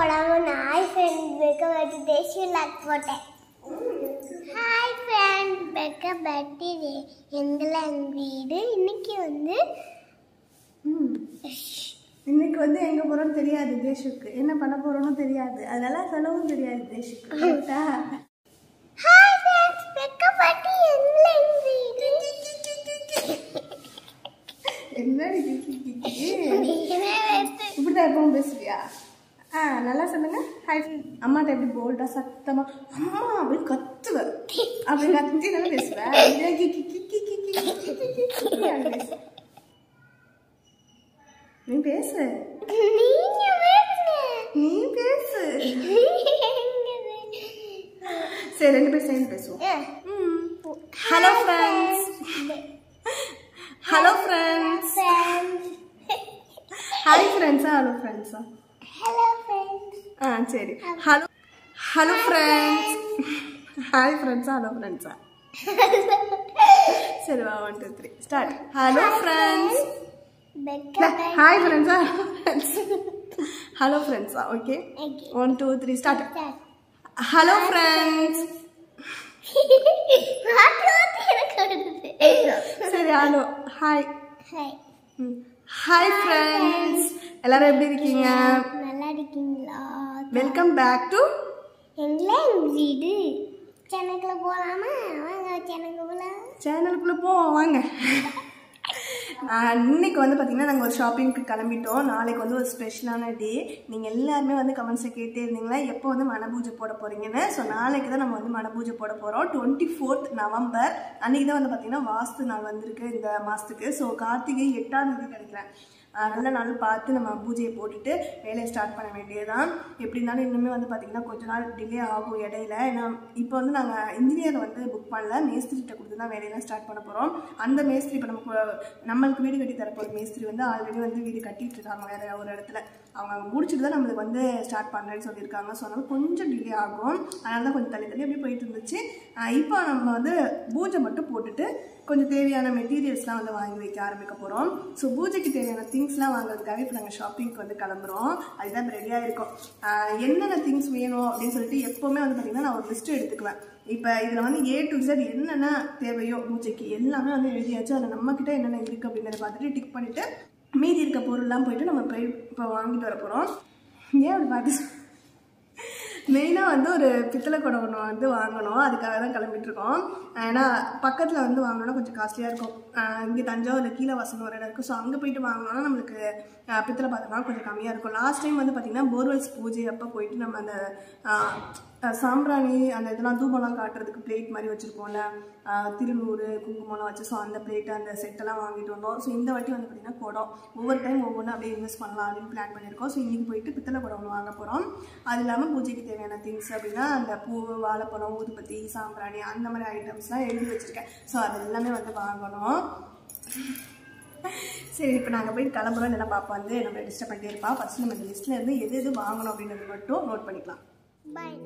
போடாம நான் hi friend பெக்க பட்டி தேசிய லாக் போட்டேன் ஹாய் ஃப்ரெண்ட் பெக்க பட்டி எங்கள் வீடு இன்னைக்கு வந்து ம் இன்னைக்கு வந்து எங்கே போகிறோம்னு தெரியாது தேஷுக்கு என்ன பண்ண போகிறோம்னு தெரியாது அதெல்லாம் செலவும் தெரியாது தேஷுக்கு கரெக்டா ஹாய் ஃப்ரெண்ட்ஸ் பெக்க பட்டி எங்கள் வீடு என்னடி கிக்கி கிக்கி நீங்களே வைத்து இப்படிதான் எப்பவும் பேசுவியா ஆ நல்லா சொல்லுங்க ஹாய் அம்மாட்ட எப்படி போல்டா சத்தமா அம்மா அப்படி கத்துவ அப்படி கத்தி நல்லா பேசுவேன் இதே கிக்கி கிக்கி கிக்கி கிக்கி கிக்கி கிக்கி அப்படி பேசு. நீ பேசு நீங்க பேசுங்க நீ பேசு சரி ரெண்டு பேரும் சேர்ந்து பேசுவோம் hello friends hello friends hi ஃப்ரெண்ட்ஸா ஹலோ ஃப்ரெண்ட்ஸா ஹலோ ஃப்ரெண்ட்ஸ் ஆ சரி ஹலோ ஹலோ ஃப்ரெண்ட்ஸ் ஹாய் ஃப்ரெண்ட்ஸா ஹலோ ஃப்ரெண்ட்ஸா சரி வா one two three start hello friends பெக்க ஹாய் ஃப்ரெண்ட்ஸா ஹலோ ஃப்ரெண்ட்ஸா okay Okay. One two three start hello friends சரி hello hi hi hi friends எல்லாரும் எப்படி இருக்கீங்க நல்லா இருக்கீங்களா வெல்கம் பேக் டு எங்களே எங்க வீடு சென்னைக்குள்ள போலாமா வாங்க சென்னைக்கு போலாம் சேனலுக்குள்ளே போவோம் வாங்க ஆஹ் இன்னைக்கு வந்து பார்த்தீங்கன்னா நாங்கள் ஒரு ஷாப்பிங்க்கு கிளம்பிட்டோம் நாளைக்கு வந்து ஒரு ஸ்பெஷலான டே நீங்கள் எல்லாருமே வந்து கமெண்ட்ஸில் கேட்டே இருந்தீங்களா எப்போ வந்து மனபூஜை போட போகிறீங்கன்னு ஸோ நாளைக்கு தான் நம்ம வந்து மனபூஜை போட போகிறோம் டுவெண்ட்டி ஃபோர்த் நவம்பர் அன்றைக்கி தான் வந்து பார்த்தீங்கன்னா வாஸ்து நாள் வந்திருக்கு இந்த மாதத்துக்கு ஸோ கார்த்திகை எட்டாம் தேதி கிடைக்கிறேன் ஆஹ் நல்ல நாள் பார்த்து நம்ம பூஜையை போட்டுட்டு வேலையை ஸ்டார்ட் பண்ண வேண்டியதுதான் எப்படி இருந்தாலும் இன்னுமே வந்து பார்த்திங்கன்னா கொஞ்ச நாள் டிலே ஆகும் இடையில ஏன்னா இப்போ வந்து நாங்கள் இன்ஜினியர் வந்து புக் பண்ணல மேஸ்திரிகிட்ட கொடுத்து தான் வேலையெல்லாம் ஸ்டார்ட் பண்ண போகிறோம் அந்த மேஸ்திரி இப்போ நமக்கு நம்மளுக்கு வீடு கட்டி தரப்போகிற மேஸ்திரி வந்து ஆல்ரெடி வந்து வீடு கட்டிட்டு இருக்காங்க வேறு ஒரு இடத்துல அவங்க அங்கே முடிச்சுட்டு தான் நம்மளுக்கு வந்து ஸ்டார்ட் பண்ணுறேன்னு சொல்லியிருக்காங்க ஸோ அதனால கொஞ்சம் டிலே ஆகும் அதனால தான் கொஞ்சம் தள்ளி தள்ளி அப்படியே போயிட்டு இருந்துச்சு ஆஹ் இப்போ நம்ம வந்து பூஜை மட்டும் போட்டுட்டு கொஞ்சம் தேவையான மெட்டீரியல்ஸ்லாம் வந்து வாங்கி வைக்க ஆரம்பிக்க போகிறோம் ஸோ பூஜைக்கு தேவையான திங்ஸ்லாம் வாங்குறதுக்காக இப்போ நாங்கள் ஷாப்பிங்க்கு வந்து கிளம்புறோம் அதுதான் ரெடியாக இருக்கோம் ஆஹ் என்னென்ன திங்ஸ் வேணும் அப்படின்னு சொல்லிட்டு எப்போவுமே வந்து பார்த்திங்கன்னா நான் ஒரு லிஸ்ட்டு எடுத்துக்குவேன் இப்போ இதில் வந்து ஏ டு Z என்னென்ன தேவையோ பூஜைக்கு எல்லாமே வந்து எழுதியாச்சு அதில் நம்மக்கிட்ட என்னென்ன இருக்குது அப்படின்றத பார்த்துட்டு டிக் பண்ணிவிட்டு மீதி இருக்க பொருள்லாம் போயிட்டு நம்ம போய் இப்போ வாங்கிட்டு வர போகிறோம் ஏன் அப்படி பார்த்து மெயினாக வந்து ஒரு பித்தளை குடம் ஒன்று வந்து வாங்கணும் அதுக்காக தான் கிளம்பிட்டு இருக்கோம் ஏன்னா பக்கத்தில் வந்து வாங்கினோன்னா கொஞ்சம் காஸ்ட்லியாக இருக்கும் இங்கே தஞ்சாவூரில் கீழே வசனம் ஒரு இடம் இருக்குது ஸோ அங்கே போயிட்டு வாங்கினோன்னா நம்மளுக்கு ஆஹ், பித்தளை பாத்திரம் கொஞ்சம் கம்மியாக இருக்கும் லாஸ்ட் டைம் வந்து பார்த்திங்கன்னா போர்வெல்ஸ் பூஜை அப்போ போயிட்டு நம்ம அந்த ஆஹ், ஆஹ், சாம்பிராணி அந்த இதெல்லாம் தூபம்லாம் காட்டுறதுக்கு பிளேட் மாதிரி வச்சுருப்போம்ல திருநூறு குங்குமம்லாம் வச்சு ஸோ அந்த பிளேட் அந்த செட்டெல்லாம் வாங்கிட்டு வந்தோம் ஸோ இந்த வாட்டி வந்து பார்த்திங்கன்னா குடம் ஒவ்வொரு டைம் ஒவ்வொன்றும் அப்படியே இன்வெஸ்ட் பண்ணலாம் அப்படின்னு பிளான் பண்ணியிருக்கோம் ஸோ இன்றைக்கி போயிட்டு பித்தளை குடம் ஒன்று வாங்க போகிறோம் அது இல்லாமல் பூஜைக்கு தேவையான திங்ஸ் அப்படின்னா அந்த பூ வாழைப்பழம் ஊதுபத்தி சாம்பிராணி அந்த மாதிரி ஐட்டம்ஸ்லாம் எழுதி வச்சுருக்கேன் ஸோ அது எல்லாமே வந்து வாங்கணும் சரி இப்போ நாங்கள் போய் கிளம்புறோம் இல்லைன்னா பாப்பா வந்து நம்ம டிஸ்டர்ப் பண்ணிட்டே இருப்பா ஃபஸ்ட் நம்ம இந்த லிஸ்ட்டில் இருந்து எது எது வாங்கணும் அப்படின்றது மட்டும் நோட் பண்ணிக்கலாம் பாய்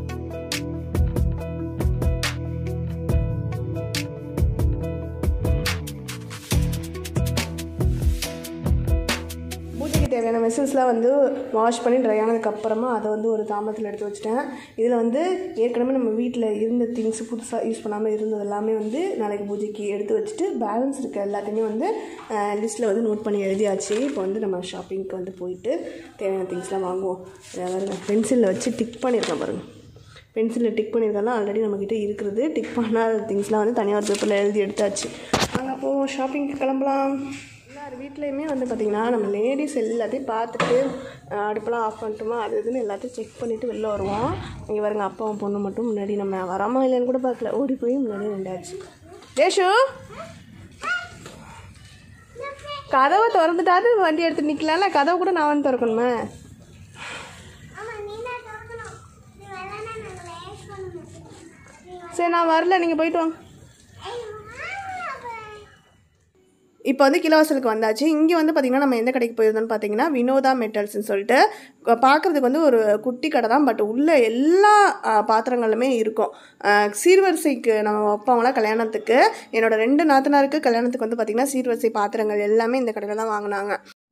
பூஜைக்கு தேவையான மெசல்ஸ்லாம் வந்து வாஷ் பண்ணி ட்ரை ஆனதுக்கப்புறமா அதை வந்து ஒரு தாமத்தில் எடுத்து வச்சுட்டேன் இதில் வந்து ஏற்கனவே நம்ம வீட்டில் இருந்த திங்ஸ் புதுசாக யூஸ் பண்ணாமல் இருந்தது எல்லாமே வந்து நாளைக்கு பூஜைக்கு எடுத்து வச்சுட்டு பேலன்ஸ் இருக்க எல்லாத்தையுமே வந்து லிஸ்ட்டில் வந்து நோட் பண்ணி எழுதியாச்சு இப்போ வந்து நம்ம ஷாப்பிங்க்கு வந்து போயிட்டு தேவையான திங்ஸ்லாம் வாங்குவோம் அதாவது பென்சிலில் வச்சு டிக் பண்ணியிருக்கேன் பாருங்கள் பென்சிலில் டிக் பண்ணியிருக்கெல்லாம் ஆல்ரெடி நம்மக்கிட்ட இருக்கிறது டிக் பண்ணாத திங்ஸ்லாம் வந்து தனியாக ஒரு பேப்பரில் எழுதி எடுத்தாச்சு நாங்கள் போவோம் ஷாப்பிங்க்கு கிளம்பலாம் எல்லார் வீட்லேயுமே வந்து பார்த்திங்கன்னா நம்ம லேடிஸ் எல்லாத்தையும் பார்த்துட்டு அஹ், அடுப்பெல்லாம் ஆஃப் பண்ணிட்டோமா அது இதுன்னு எல்லாத்தையும் செக் பண்ணிவிட்டு வெளில வருவோம் இங்கே பாருங்க அப்பாவும் பொண்ணு மட்டும் முன்னாடி நம்ம வராமா இல்லைன்னு கூட பார்க்கல ஓடி போய் முன்னாடி நின்றாச்சு தேஷு கதவை திறந்துட்டாது வண்டி எடுத்து நிற்கலாம்ல கதவை கூட நான் வந்து திறக்கணுமே ஆமா நீ தான் திறக்கணும் நீ வரலன்னா நாங்கள் லேட் பண்ணுவோம் சரி நான் வரல நீங்கள் போயிட்டு வாங்க ஏய் வாங்க அப்ப. இப்போ வந்து கிலோவாசலுக்கு வந்தாச்சு இங்கே வந்து பார்த்திங்கன்னா நம்ம எந்த கடைக்கு போயிருந்தோம்னு பார்த்தீங்கன்னா வினோதா மெட்டல்ஸ்னு சொல்லிட்டு அஹ் பார்க்கறதுக்கு வந்து ஒரு குட்டி கடை தான் பட் உள்ள எல்லா அஹ், பாத்திரங்களுமே இருக்கும் அஹ், சீர்வரிசைக்கு நம்ம வைப்பாங்களா கல்யாணத்துக்கு என்னோட ரெண்டு நாத்தனாருக்கு கல்யாணத்துக்கு வந்து பார்த்திங்கன்னா சீர்வரிசை பாத்திரங்கள் எல்லாமே இந்த கடையில் தான் வாங்கினாங்க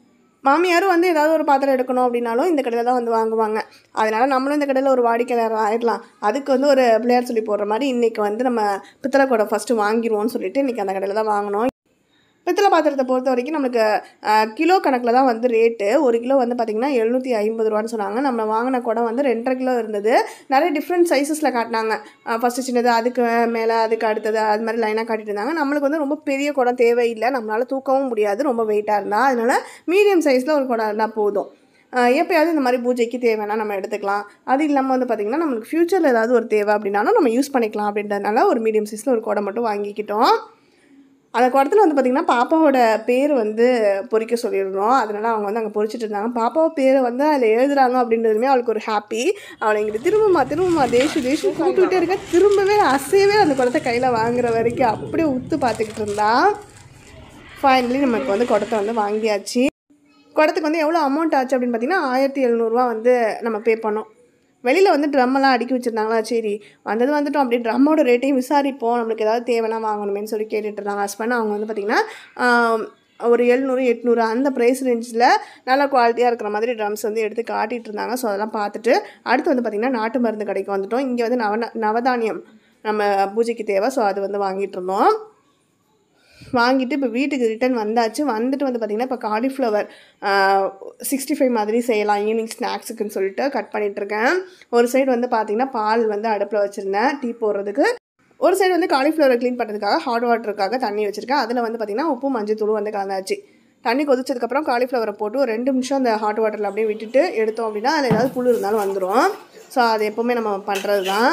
மாமியாரும் வந்து ஏதாவது ஒரு பாத்திரம் எடுக்கணும் அப்படின்னாலும் இந்த கடையில் தான் வந்து வாங்குவாங்க அதனால நம்மளும் இந்த கடையில் ஒரு வாடிக்கையாளர் ஆயிடலாம் அதுக்கு வந்து ஒரு பிள்ளையார் சொல்லி போடுற மாதிரி இன்றைக்கி வந்து நம்ம பித்தளை குடம் ஃபஸ்ட்டு வாங்கிடுவோம்னு சொல்லிட்டு இன்றைக்கி அந்த கடையில் தான் வாங்கினோம் பித்தளை பாத்திரத்தை பொறுத்த வரைக்கும் நம்மளுக்கு அஹ், கிலோ கணக்கில் தான் வந்து ரேட்டு ஒரு கிலோ வந்து பார்த்திங்கன்னா எழுநூற்றி ஐம்பது ரூபான்னு சொன்னாங்க நம்ம வாங்கின குடம் வந்து ரெண்டரை கிலோ இருந்தது நிறைய டிஃப்ரெண்ட் சைஸஸில் காட்டினாங்க ஃபஸ்ட்டு சின்னது அதுக்கு மேலே அதுக்கு அடுத்தது அது மாதிரி லைனாக காட்டிட்டு இருந்தாங்க நம்மளுக்கு வந்து ரொம்ப பெரிய குடம் தேவையில்லை நம்மளால் தூக்கவும் முடியாது ரொம்ப வெயிட்டாக இருந்தால் அதனால மீடியம் சைஸில் ஒரு குடம் இருந்தால் போதும் அஹ், எப்பயாவது இந்த மாதிரி பூஜைக்கு தேவைன்னா நம்ம எடுத்துக்கலாம் அது இல்லாமல் வந்து பார்த்திங்கன்னா நம்மளுக்கு ஃப்யூச்சரில் ஏதாவது ஒரு தேவை அப்படின்னாலும் நம்ம யூஸ் பண்ணிக்கலாம் அப்படின்றதுனால ஒரு மீடியம் சைஸில் ஒரு குடம் மட்டும் வாங்கிக்கிட்டோம் அந்த குடத்துல வந்து பார்த்திங்கன்னா பாப்பாவோட பேர் வந்து பொறிக்க சொல்லியிருந்தோம் அதனால அவங்க வந்து அங்கே பொறிச்சிட்டு இருந்தாங்க பாப்பாவை பேரை வந்து அதில் எழுதுறாங்க அப்படின்றதுமே அவளுக்கு ஒரு ஹாப்பி அவளை இங்கிட்டு திரும்பமா திரும்பமா தேஷு தேஷு கூப்பிட்டுக்கிட்டே இருக்க திரும்பவே அசையவே அந்த குடத்தை கையில் வாங்குற வரைக்கும் அப்படியே உத்து பார்த்துக்கிட்டு இருந்தா ஃபைனலி நமக்கு வந்து குடத்தை வந்து வாங்கியாச்சு குடத்துக்கு வந்து எவ்வளோ அமௌண்ட் ஆச்சு அப்படின்னு பார்த்தீங்கன்னா ஆயிரத்தி எழுநூறுவா வந்து நம்ம பே பண்ணோம் வெளியில் வந்து ட்ரம்மெல்லாம் அடுக்கி வச்சுருந்தாங்களா சரி வந்தது வந்துட்டோம் அப்படி ட்ரம்மோட ரேட்டையும் விசாரிப்போம் நம்மளுக்கு ஏதாவது தேவைன்னா வாங்கணுமேன்னு சொல்லி கேட்டுட்டு இருந்தாங்க ஹஸ்பண்ட் அவங்க வந்து பார்த்திங்கன்னா ஆம், ஒரு எழுநூறு எட்நூறு அந்த ப்ரைஸ் ரேஞ்சில் நல்ல குவாலிட்டியாக இருக்கிற மாதிரி ட்ரம்ஸ் வந்து எடுத்து காட்டிகிட்டு இருந்தாங்க ஸோ அதெல்லாம் பார்த்துட்டு அடுத்து வந்து பார்த்திங்கன்னா நாட்டு மருந்து கடைக்கு வந்துட்டோம் இங்கே வந்து நவ நவதானியம் நம்ம பூஜைக்கு தேவை ஸோ அது வந்து வாங்கிட்டு இருந்தோம் வாங்கிட்டு இப்போ வீட்டுக்கு ரிட்டர்ன் வந்தாச்சு வந்துட்டு வந்து பார்த்திங்கன்னா இப்போ காலிஃப்ளவர் சிக்ஸ்டி ஃபைவ் மாதிரி செய்யலாம் ஈவினிங் ஸ்நாக்ஸுக்குன்னு சொல்லிட்டு கட் பண்ணிகிட்ருக்கேன் ஒரு சைடு வந்து பார்த்திங்கன்னா பால் வந்து அடுப்பில் வச்சுருந்தேன் டீ போடுறதுக்கு ஒரு சைடு வந்து காலிஃப்ளவரை க்ளீன் பண்ணுறதுக்காக ஹாட் வாட்டருக்காக தண்ணி வச்சுருக்கேன் அதில் வந்து பார்த்திங்கன்னா உப்பு மஞ்சள் தூள் வந்து கலந்தாச்சு தண்ணி கொதிச்சதுக்கப்புறம் காலிஃப்ளவரை போட்டு ஒரு ரெண்டு நிமிஷம் அந்த ஹாட் வாட்டரில் அப்படியே விட்டுட்டு எடுத்தோம் அப்படின்னா அதில் ஏதாவது புழு இருந்தாலும் வந்துடும் ஸோ அது எப்போவுமே நம்ம பண்ணுறது தான்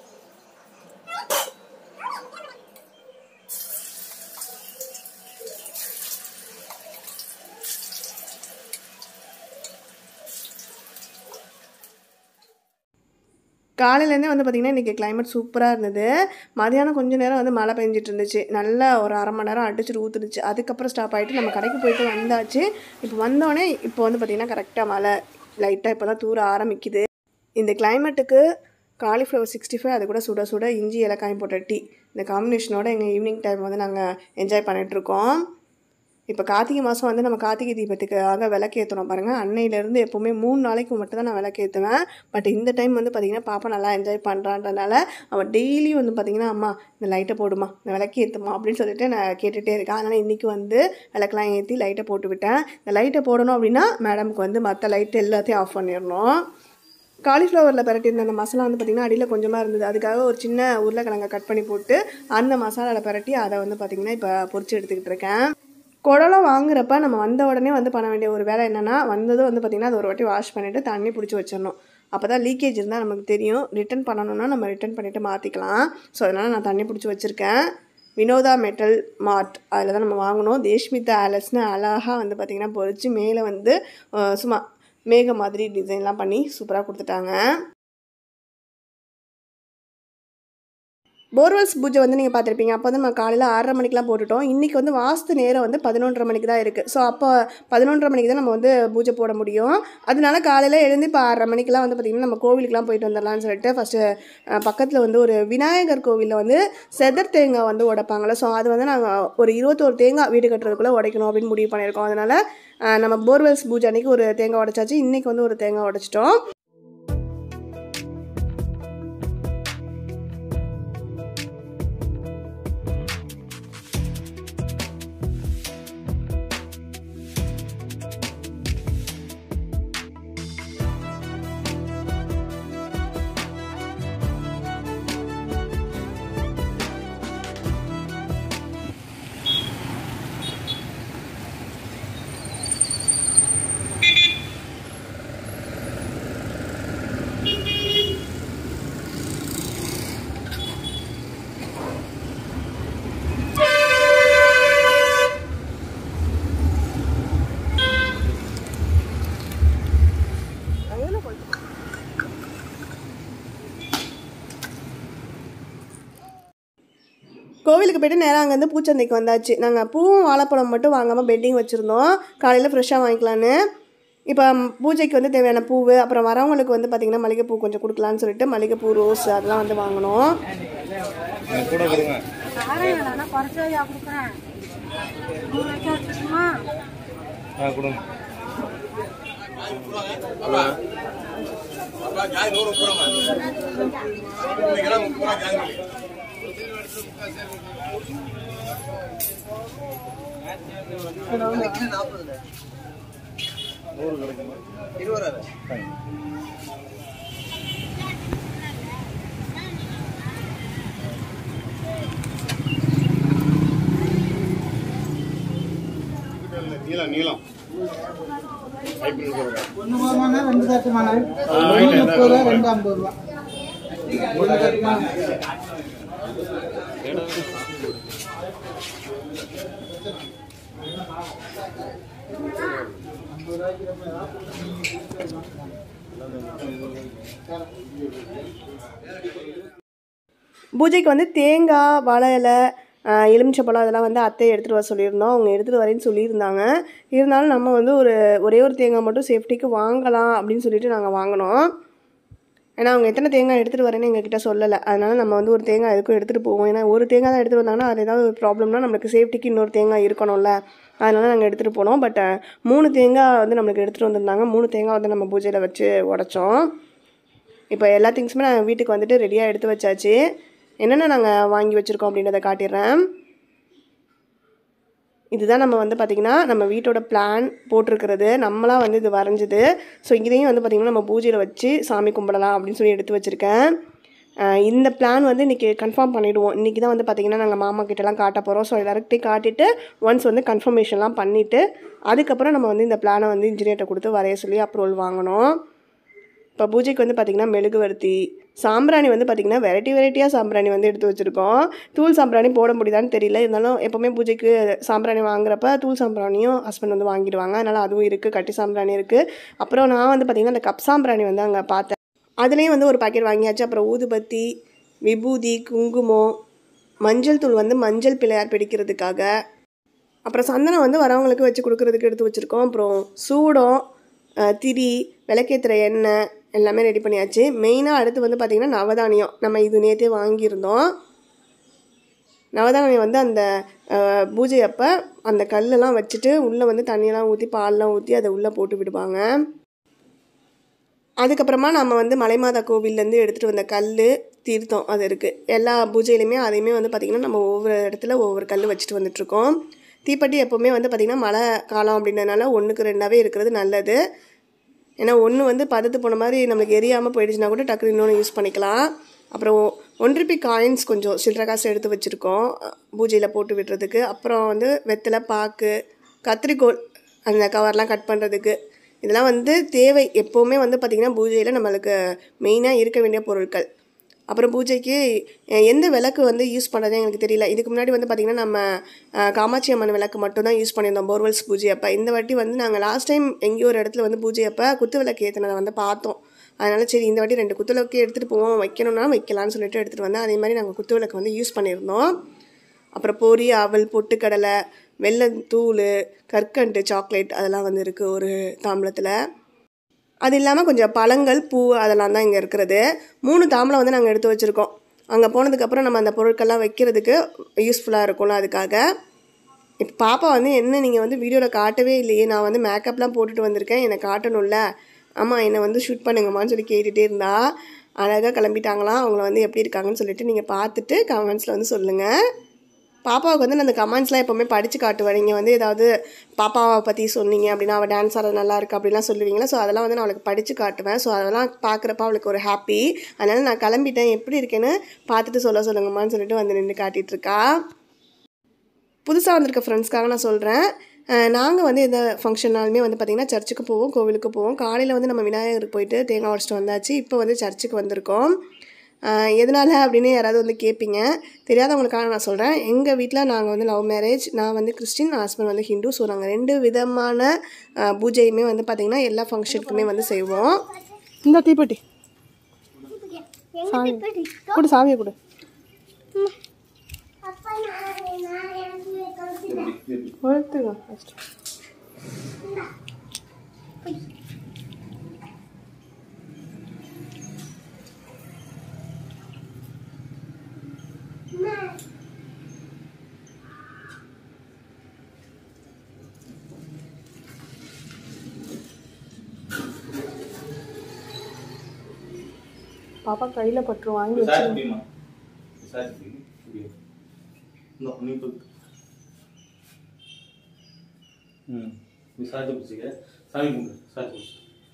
காலையிலேருந்தே வந்து பார்த்திங்கன்னா இன்றைக்கி கிளைமேட் சூப்பராக இருந்தது மதியானம் கொஞ்ச நேரம் வந்து மழை பெஞ்சிட்டு இருந்துச்சு நல்லா ஒரு அரை மணி நேரம் அடிச்சுட்டு ஊற்றுனுச்சு அதுக்கப்புறம் ஸ்டாப் ஆகிட்டு நம்ம கடைக்கு போயிட்டு வந்தாச்சு இப்போ வந்தோடனே இப்போ வந்து பார்த்திங்கன்னா கரெக்டாக மழை லைட்டாக இப்போ தான் தூர ஆரம்பிக்குது இந்த கிளைமேட்டுக்கு காலிஃப்ளவர் சிக்ஸ்டி ஃபைவ் அது கூட சுட சுட இஞ்சி இலக்காயம் போட்ட டீ இந்த காம்பினேஷனோட எங்கள் ஈவினிங் டைம் வந்து நாங்கள் என்ஜாய் பண்ணிகிட்ருக்கோம் இப்போ கார்த்திகை மாதம் வந்து நம்ம கார்த்திகை தீபத்துக்காக விளக்கேற்றுறோம் பாருங்கள் அன்னையிலேருந்து எப்போவுமே மூணு நாளைக்கு மட்டும் தான் நான் விளக்கேற்றுவேன் பட் இந்த டைம் வந்து பார்த்திங்கன்னா பாப்பா நல்லா என்ஜாய் பண்ணுறான்றனால அவன் டெய்லியும் வந்து பார்த்திங்கன்னா அம்மா இந்த லைட்டை போடுமா இந்த விளக்கு ஏற்றுமா அப்படின்னு சொல்லிட்டு நான் கேட்டுகிட்டே இருக்கேன் அதனால் இன்றைக்கி வந்து விளக்கெலாம் ஏற்றி லைட்டை போட்டு விட்டேன் இந்த லைட்டை போடணும் அப்படின்னா மேடம்க்கு வந்து மற்ற லைட்டு எல்லாத்தையும் ஆஃப் பண்ணிடணும் காலிஃப்ளவரில் பரட்டியிருந்த அந்த மசாலா வந்து பார்த்திங்கன்னா அடியில் கொஞ்சமாக இருந்தது அதுக்காக ஒரு சின்ன உருளைக்கிழங்கை கட் பண்ணி போட்டு அந்த மசாலாவில் பரட்டி அதை வந்து பார்த்திங்கன்னா இப்போ பொரிச்சு எடுத்துக்கிட்டு இருக்கேன் குடலாம் வாங்குறப்ப நம்ம வந்த உடனே வந்து பண்ண வேண்டிய ஒரு வேலை என்னென்னா வந்ததும் வந்து பார்த்திங்கன்னா அதை ஒரு வாட்டி வாஷ் பண்ணிவிட்டு தண்ணி பிடிச்சி வச்சிடணும் அப்போ தான் லீக்கேஜ் இருந்தால் நமக்கு தெரியும் ரிட்டர்ன் பண்ணணும்னா நம்ம ரிட்டர்ன் பண்ணிவிட்டு மாற்றிக்கலாம் ஸோ அதனால் நான் தண்ணி பிடிச்சி வச்சுருக்கேன் வினோதா மெட்டல் மார்ட் அதில் தான் நம்ம வாங்கினோம் தேஷ்மிதா ஆலஸ்னு அழகாக வந்து பார்த்திங்கன்னா பொரிச்சு மேலே வந்து அஹ், சும்மா மேக மாதிரி டிசைன்லாம் பண்ணி சூப்பராக கொடுத்துட்டாங்க போர்வெல்ஸ் பூஜை வந்து நீங்கள் பார்த்துருப்பீங்க அப்போ வந்து நம்ம காலையில் ஆறரை மணிக்கெலாம் போட்டுட்டோம் இன்றைக்கி வந்து வாஸ்து நேரம் வந்து பதினொன்றரை மணிக்கு தான் இருக்குது ஸோ அப்போ பதினொன்றரை மணிக்கு தான் நம்ம வந்து பூஜை போட முடியும் அதனால காலையில் எழுந்து இப்போ ஆறரை மணிக்கெலாம் வந்து பார்த்திங்கன்னா நம்ம கோவிலுக்குலாம் போயிட்டு வந்துடலாம்னு சொல்லிட்டு ஃபஸ்ட்டு பக்கத்தில் வந்து ஒரு விநாயகர் கோவிலில் வந்து செதர் தேங்காய் வந்து உடைப்பாங்கள்ல ஸோ அது வந்து நாங்கள் ஒரு இருபத்தோரு தேங்காய் வீடு கட்டுறதுக்குள்ளே உடைக்கணும் அப்படின்னு முடிவு பண்ணியிருக்கோம் அதனால் அஹ், நம்ம போர்வெல்ஸ் பூஜை அன்றைக்கி ஒரு தேங்காய் உடைச்சாச்சு இன்றைக்கி வந்து ஒரு தேங்காய் உடைச்சிட்டோம் கோவிலுக்கு போயிட்டு நேராக அங்கேருந்து பூச்சந்தைக்கு வந்தாச்சு நாங்கள் பூவும் வாழைப்பழம் மட்டும் வாங்காமல் பெட்டிங் வச்சுருந்தோம் காலையில் ஃப்ரெஷ்ஷாக வாங்கிக்கலான்னு இப்போ பூஜைக்கு வந்து தேவையான பூவு அப்புறம் வரவங்களுக்கு வந்து பார்த்திங்கன்னா மல்லிகைப்பூ கொஞ்சம் கொடுக்கலான்னு சொல்லிட்டு மல்லிகைப்பூ ரோஸ் அதெல்லாம் வந்து வாங்கினோம் கூட கொடுங்க நான் குறைச்சா கொடுக்குறேன் நூறு வைக்க வச்சுக்கணுமா ஆ கொடுங்க நீளம் நீளம் ஹைப்ரிட் சொல்லுங்க ஒன்று போகமானா ரெண்டு தட்டுமானா ஆ, ஒன்று ஆயிட்டு, முப்பது ரூபா ஆயிட்டு. ரெண்டு ஐம்பது ரூபா ஒன்று தட்டுமா பூஜைக்கு வந்து தேங்காய் வாழை இலை ஆஹ் எலுமிச்சப்பழம் அதெல்லாம் வந்து அத்தை எடுத்துகிட்டு வர சொல்லியிருந்தோம் அவங்க எடுத்துகிட்டு வரேன்னு சொல்லியிருந்தாங்க இருந்தாலும் நம்ம வந்து ஒரு ஒரே ஒரு தேங்காய் மட்டும் சேஃப்டிக்கு வாங்கலாம் அப்படின்னு சொல்லிட்டு நாங்கள் வாங்கினோம் ஏன்னா அவங்க எத்தனை தேங்காய் எடுத்துகிட்டு வரேன்னு எங்ககிட்ட சொல்லலை அதனால நம்ம வந்து ஒரு தேங்காய் எதுக்கும் எடுத்துகிட்டு போவோம் ஏன்னா ஒரு தேங்காய் தான் எடுத்துகிட்டு வந்தாங்கன்னா அது ஏதாவது ஒரு ப்ராப்ளம்னா நம்மளுக்கு சேஃப்டிக்கு இன்னொரு தேங்காய் இருக்கணும்ல அதனால நாங்கள் எடுத்துகிட்டு போனோம் பட் மூணு தேங்காய் வந்து நம்மளுக்கு எடுத்துகிட்டு வந்திருந்தாங்க மூணு தேங்காய் வந்து நம்ம பூஜையில் வச்சு உடைச்சோம் இப்போ எல்லா திங்ஸுமே நான் வீட்டுக்கு வந்துட்டு ரெடியாக எடுத்து வச்சாச்சு என்னென்ன நாங்கள் வாங்கி வச்சுருக்கோம் அப்படின்றத காட்டிடுறேன் இதுதான் நம்ம வந்து பார்த்திங்கன்னா நம்ம வீட்டோட பிளான் போட்டிருக்கிறது நம்மளாம் வந்து இது வரைஞ்சது ஸோ இதையும் வந்து பார்த்திங்கன்னா நம்ம பூஜையில் வச்சு சாமி கும்பிடலாம் அப்படின்னு சொல்லி எடுத்து வச்சுருக்கேன் அஹ் இந்த பிளான் வந்து இன்றைக்கி கன்ஃபார்ம் பண்ணிவிடுவோம் இன்றைக்கி தான் வந்து பார்த்திங்கன்னா நாங்கள் மாமா கிட்டலாம் காட்ட போகிறோம் ஸோ எல்லாருக்கிட்டையும் காட்டிட்டு ஒன்ஸ் வந்து கன்ஃபர்மேஷன்லாம் பண்ணிவிட்டு அதுக்கப்புறம் நம்ம வந்து இந்த பிளானை வந்து இன்ஜினியர்கிட்ட கொடுத்து வரைய சொல்லி அப்ரூவல் வாங்கணும் இப்போ பூஜைக்கு வந்து பார்த்திங்கன்னா மெழுகுவர்த்தி சாம்பிராணி வந்து பார்த்திங்கன்னா வெரைட்டி வெரைட்டியாக சாம்பிராணி வந்து எடுத்து வச்சுருக்கோம் தூள் சாம்பிராணி போட முடியுதான்னு தெரியல இருந்தாலும் எப்போவுமே பூஜைக்கு சாம்பிராணி வாங்குறப்ப தூள் சாம்பிராணியும் ஹஸ்பண்ட் வந்து வாங்கிடுவாங்க அதனால் அதுவும் இருக்குது கட்டி சாம்பிராணி இருக்குது அப்புறம் நான் வந்து பார்த்திங்கன்னா அந்த கப் சாம்பிராணி வந்து அங்கே பார்த்தேன் அதுலேயும் வந்து ஒரு பாக்கெட் வாங்கியாச்சு அப்புறம் ஊதுபத்தி விபூதி குங்குமம் மஞ்சள் தூள் வந்து மஞ்சள் பிள்ளையார் பிடிக்கிறதுக்காக அப்புறம் சந்தனம் வந்து வரவங்களுக்கு வச்சு கொடுக்கறதுக்கு எடுத்து வச்சுருக்கோம் அப்புறம் சூடம் அஹ், திரி விளக்கேற்றுற எண்ணெய் எல்லாமே ரெடி பண்ணியாச்சு மெயினாக அடுத்து வந்து பார்த்திங்கன்னா நவதானியம் நம்ம இது நேற்றே வாங்கியிருந்தோம் நவதானியம் வந்து அந்த அஹ், பூஜை அப்போ அந்த கல்லெல்லாம் வச்சுட்டு உள்ளே வந்து தண்ணியெல்லாம் ஊற்றி பால்லாம் ஊற்றி அதை உள்ளே போட்டு விடுவாங்க அதுக்கப்புறமா நம்ம வந்து மலைமாதா கோவில்லேருந்து எடுத்துகிட்டு வந்த கல் தீர்த்தம் அது இருக்குது எல்லா பூஜையிலையுமே அதையுமே வந்து பார்த்திங்கன்னா நம்ம ஒவ்வொரு இடத்துல ஒவ்வொரு கல் வச்சுட்டு வந்துட்ருக்கோம் தீப்பெட்டி எப்போவுமே வந்து பார்த்திங்கன்னா மழை காலம் அப்படின்றதுனால ஒன்றுக்கு ரெண்டாவே இருக்கிறது நல்லது ஏன்னா ஒன்று வந்து பதத்து போன மாதிரி நம்மளுக்கு எரியாமல் போயிடுச்சுன்னா கூட டக்குனு இன்னொன்று யூஸ் பண்ணிக்கலாம் அப்புறம் ஒன் ருபி காயின்ஸ் கொஞ்சம் சில்லற காசு எடுத்து வச்சுருக்கோம் பூஜையில் போட்டு விடுறதுக்கு அப்புறம் வந்து வெத்தலை பாக்கு கத்திரிக்கோல் அந்த கவர்லாம் கட் பண்ணுறதுக்கு இதெல்லாம் வந்து தேவை எப்போவுமே வந்து பார்த்திங்கன்னா பூஜையில் நம்மளுக்கு மெயினாக இருக்க வேண்டிய பொருட்கள் அப்புறம் பூஜைக்கு அஹ், எந்த விளக்கு வந்து யூஸ் பண்ணுறதே எனக்கு தெரியல இதுக்கு முன்னாடி வந்து பார்த்திங்கன்னா நம்ம அஹ், காமாட்சி அம்மன் விளக்கு மட்டும் தான் யூஸ் பண்ணியிருந்தோம் போர்வெல்ஸ் பூஜை அப்போ இந்த வாட்டி வந்து நாங்கள் லாஸ்ட் டைம் எங்கேயோ ஒரு இடத்துல வந்து பூஜை அப்போ குத்து விளக்கு ஏற்றினதை வந்து பார்த்தோம் அதனால் சரி இந்த வாட்டி ரெண்டு குத்து விளக்கு எடுத்துகிட்டு போவோம் வைக்கணும்னா வைக்கலாம்னு சொல்லிட்டு எடுத்துகிட்டு வந்தேன் அதே மாதிரி நாங்கள் குத்து விளக்கு வந்து யூஸ் பண்ணியிருந்தோம் அப்புறம் பொரி அவல் பொட்டுக்கடலை வெள்ளத்தூள் கற்கண்டு சாக்லேட் அதெல்லாம் வந்து இருக்குது ஒரு தாம்பளத்தில் அது இல்லாமல் கொஞ்சம் பழங்கள் பூ அதெல்லாம் தான் இங்கே இருக்கிறது மூணு தாம்பலம் வந்து நாங்கள் எடுத்து வச்சுருக்கோம் அங்கே போனதுக்கப்புறம் நம்ம அந்த பொருட்கள்லாம் வைக்கிறதுக்கு யூஸ்ஃபுல்லாக இருக்கும்ல அதுக்காக இப்போ பாப்பா வந்து என்ன நீங்கள் வந்து வீடியோவில் காட்டவே இல்லையே நான் வந்து மேக்கப்லாம் போட்டுட்டு வந்திருக்கேன் என்னை காட்டணும்ல ஆமாம் என்னை வந்து ஷூட் பண்ணுங்கம்மான்னு சொல்லி கேட்டுகிட்டே இருந்தா அழகாக கிளம்பிட்டாங்களாம் அவங்கள வந்து எப்படி இருக்காங்கன்னு சொல்லிட்டு நீங்கள் பார்த்துட்டு கமெண்ட்ஸில் வந்து சொல்லுங்கள் பாப்பாவுக்கு வந்து நான் அந்த கமெண்ட்ஸ்லாம் எப்போவுமே படித்து காட்டுவேன் நீங்கள் வந்து ஏதாவது பாப்பாவை பற்றி சொன்னீங்க அப்படின்னா அவள் டான்ஸ் ஆடுறது நல்லா இருக்கு அப்படிலாம் சொல்லுவீங்களா ஸோ அதெல்லாம் வந்து நான் அவளுக்கு படித்து காட்டுவேன் ஸோ அதெல்லாம் பார்க்குறப்ப அவளுக்கு ஒரு ஹாப்பி அதனால் நான் கிளம்பிட்டேன் எப்படி இருக்கேன்னு பார்த்துட்டு சொல்ல சொல்லுங்கம்மான்னு சொல்லிட்டு வந்து நின்று காட்டிகிட்டு இருக்கா புதுசாக வந்திருக்க ஃப்ரெண்ட்ஸ்க்காக நான் சொல்கிறேன் நாங்கள் வந்து எந்த ஃபங்க்ஷன்னாலுமே வந்து பார்த்திங்கன்னா சர்ச்சுக்கு போவோம் கோவிலுக்கு போவோம் காலையில் வந்து நம்ம விநாயகருக்கு போயிட்டு தேங்காய் உடச்சிட்டு வந்தாச்சு இப்போ வந்து சர்ச்சுக்கு வந்திருக்கோம் அஹ் எதனால அப்படின்னு யாராவது வந்து கேட்பீங்க தெரியாதவங்களுக்காக நான் சொல்கிறேன் எங்கள் வீட்டில் நாங்கள் வந்து லவ் மேரேஜ் நான் வந்து கிறிஸ்டின் ஹஸ்பண்ட் வந்து ஹிந்து ஸோ நாங்கள் ரெண்டு விதமான அஹ், பூஜையுமே வந்து பார்த்திங்கன்னா எல்லா ஃபங்க்ஷனுக்குமே வந்து செய்வோம் இந்த தீப்பெட்டி சாமி கொடு சாவியை கொடு அப்பா நான் நான் எனக்கு கழுத்துல ஒழுத்துங்க ஃபஸ்ட்டு பாப்பா கையில் பட்டுரும் வாங்கி விசாரிச்சு வச்சு முடியுமா விசாரிச்சு முடியும் முடியும் இந்த நீ தூக்கு ம் விசாரிச்சு பிடிச்சிக்க சாமி கும்பிடு விசாரிச்சு பிடிச்சி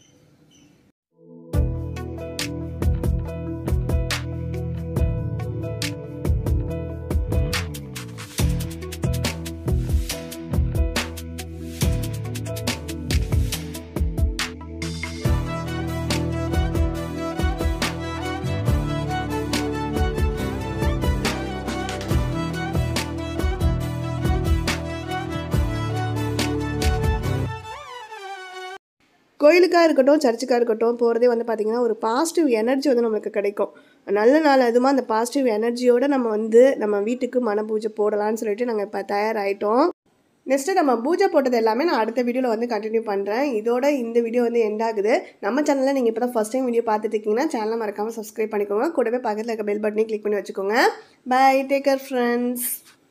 கோயிலுக்காக இருக்கட்டும் சர்ச்சுக்காக இருக்கட்டும் போகிறதே வந்து பார்த்திங்கன்னா ஒரு பாசிட்டிவ் எனர்ஜி வந்து நம்மளுக்கு கிடைக்கும் நல்ல நாள் அதுமா அந்த பாசிட்டிவ் எனர்ஜியோடு நம்ம வந்து நம்ம வீட்டுக்கு மன பூஜை போடலாம்னு சொல்லிட்டு நாங்கள் இப்போ தயாராகிட்டோம் நெக்ஸ்ட்டு நம்ம பூஜை போட்டது எல்லாமே நான் அடுத்த வீடியோவில் வந்து கண்டினியூ பண்ணுறேன் இதோட இந்த வீடியோ வந்து எண்ட் ஆகுது நம்ம சேனலில் நீங்கள் இப்போ தான் ஃபஸ்ட் டைம் வீடியோ பார்த்துட்டு இருக்கீங்கன்னா சேனலை மறக்காமல் சப்ஸ்கிரைப் பண்ணிக்கோங்க கூடவே பக்கத்தில் இருக்க பெல் பட்டனையும் கிளிக் பண்ணி வச்சுக்கோங்க பை டேக் கேர் ஃப்ரெண்ட்ஸ்